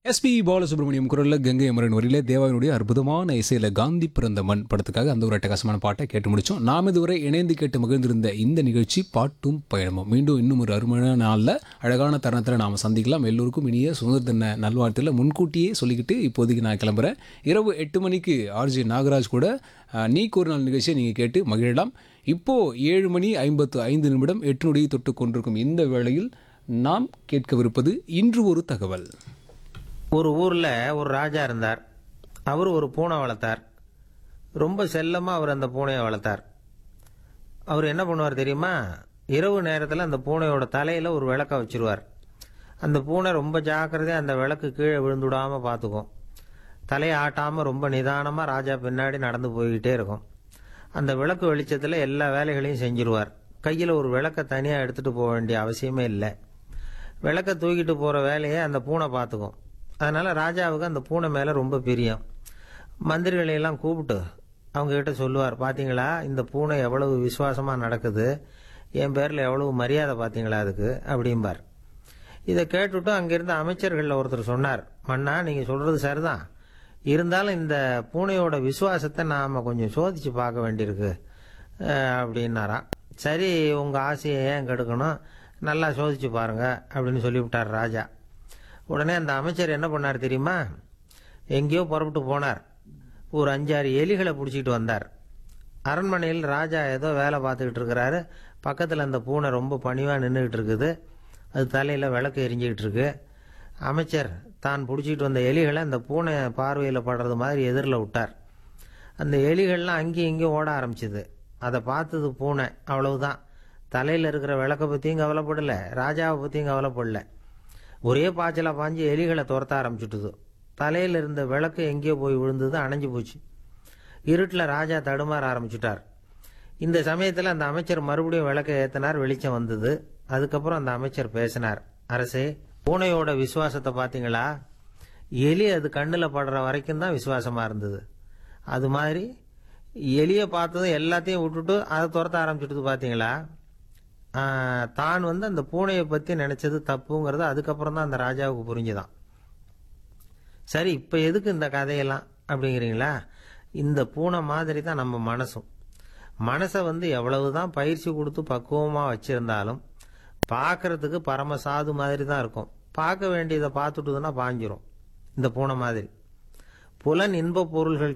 SP Balasubramaniam குரலில் கங்கை அமரன் வரியிலே தேவாவினுடைய அற்புதமான இசையில் காந்தி பிறந்த மண் படத்துக்காக அந்த ஒரு அட்டகாசமான பாட்டை கேட்டு முடிச்சோம் நாம் இதுவரை இணைந்து கேட்டு மகிழ்ந்திருந்த இந்த நிகழ்ச்சி பாட்டும் பயணமும் மீண்டும் இன்னும் ஒரு அருமையான நாளில் அழகான தருணத்தில் நாம் சந்திக்கலாம் எல்லோருக்கும் இனிய சுதந்திர தின நல்வாழ்த்தில் முன்கூட்டியே சொல்லிக்கிட்டு இப்போதைக்கு நான் கிளம்புறேன் இரவு எட்டு மணிக்கு ஆர்ஜி நாகராஜ் கூட அஹ், நீ ஒரு நாள் நிகழ்ச்சியை நீங்கள் கேட்டு மகிழலாம் இப்போது ஏழு மணி ஐம்பத்து ஐந்து நிமிடம் எட்டு நொடியை தொட்டு கொண்டிருக்கும் இந்த வேளையில் நாம் கேட்கவிருப்பது இன்று ஒரு தகவல் ஒரு ஊர்ல ஒரு ராஜா இருந்தார் அவர் ஒரு பூனை வளர்த்தார் ரொம்ப செல்லமா அவர் அந்த பூனையை வளர்த்தார் அவர் என்ன பண்ணுவார் தெரியுமா இரவு நேரத்தில் அந்த பூனையோட தலையில ஒரு விளக்க வச்சிருவார் அந்த பூனை ரொம்ப ஜாக்கிரதையா அந்த விளக்கு கீழே விழுந்துடாம பார்த்துக்கும் தலையை ஆட்டாம ரொம்ப நிதானமா ராஜா பின்னாடி நடந்து போய்கிட்டே இருக்கும் அந்த விளக்கு வெளிச்சத்தில் எல்லா வேலைகளையும் செஞ்சிருவார் கையில் ஒரு விளக்கை தனியாக எடுத்துட்டு போக வேண்டிய அவசியமே இல்லை விளக்க தூக்கிட்டு போகிற வேலையை அந்த பூனை பார்த்துக்கும் அதனால ராஜாவுக்கு அந்த பூனை மேலே ரொம்ப பிரியம் மந்திரிகளை எல்லாம் கூப்பிட்டு அவங்க கிட்ட சொல்லுவார் பாத்தீங்களா இந்த பூனை எவ்வளவு விசுவாசமா நடக்குது என் பேர்ல எவ்வளவு மரியாதை பாத்தீங்களா அதுக்கு அப்படிம்பார் இதை கேட்டுட்டு அங்கிருந்த அமைச்சர்களில் ஒருத்தர் சொன்னார் மன்னா நீங்க சொல்றது சரிதான் இருந்தாலும் இந்த பூனையோட விசுவாசத்தை நாம கொஞ்சம் சோதிச்சு பார்க்க வேண்டியிருக்கு அஹ், அப்படின்னாராம் சரி உங்க ஆசையை ஏன் கெடுக்கணும் நல்லா சோதிச்சு பாருங்க அப்படின்னு சொல்லிவிட்டார் ராஜா உடனே அந்த அமைச்சர் என்ன பண்ணார் தெரியுமா எங்கேயோ புறப்பட்டு போனார் ஒரு அஞ்சாறு எலிகளை பிடிச்சிட்டு வந்தார் அரண்மனையில் ராஜா ஏதோ வேலை பார்த்துக்கிட்டு இருக்கிறாரு பக்கத்தில் அந்த பூனை ரொம்ப பணிவாக நின்றுக்கிட்டு இருக்குது அது தலையில் விளக்கு எரிஞ்சுக்கிட்டு இருக்கு அமைச்சர் தான் பிடிச்சிட்டு வந்த எலிகளை அந்த பூனை பார்வையில் படுறது மாதிரி எதிரில் விட்டார் அந்த எலிகள்லாம் அங்கேயும் இங்கேயும் ஓட ஆரம்பிச்சுது அதை பார்த்தது பூனை அவ்வளவுதான் தலையில் இருக்கிற விளக்கை பற்றியும் கவலைப்படல ராஜாவை பற்றியும் கவலைப்படல ஒரே பாய்ச்சலா பாஞ்சு எலிகளை துரத்த ஆரம்பிச்சுட்டுது தலையில் இருந்த விளக்கு எங்கேயோ போய் விழுந்தது அணைஞ்சு போச்சு இருட்டில் ராஜா தடுமாற ஆரம்பிச்சுட்டார் இந்த சமயத்தில் அந்த அமைச்சர் மறுபடியும் விளக்கை ஏத்தினார் வெளிச்சம் வந்தது அதுக்கப்புறம் அந்த அமைச்சர் பேசினார் அரசே பூனையோட விசுவாசத்தை பார்த்தீங்களா எலி அது கண்ணில் படுற வரைக்கும் தான் விசுவாசமா இருந்தது அது மாதிரி எலியை பார்த்ததும் எல்லாத்தையும் விட்டுட்டு அதை துரத்த ஆரம்பிச்சுட்டு பார்த்தீங்களா ஆஹ், தான் வந்து அந்த பூனையை பற்றி நினைச்சது தப்புங்கிறது அதுக்கப்புறம் தான் அந்த ராஜாவுக்கு புரிஞ்சுதான் சரி இப்போ எதுக்கு இந்த கதையெல்லாம் அப்படிங்கிறீங்களா இந்த பூனை மாதிரி தான் நம்ம மனசும் மனசை வந்து எவ்வளவுதான் பயிற்சி கொடுத்து பக்குவமாக வச்சிருந்தாலும் பார்க்கறதுக்கு பரம சாது மாதிரி தான் இருக்கும் பார்க்க வேண்டியதை பார்த்துட்டுதுன்னா பாஞ்சிரும் இந்த பூனை மாதிரி புலன் இன்ப பொருள்கள்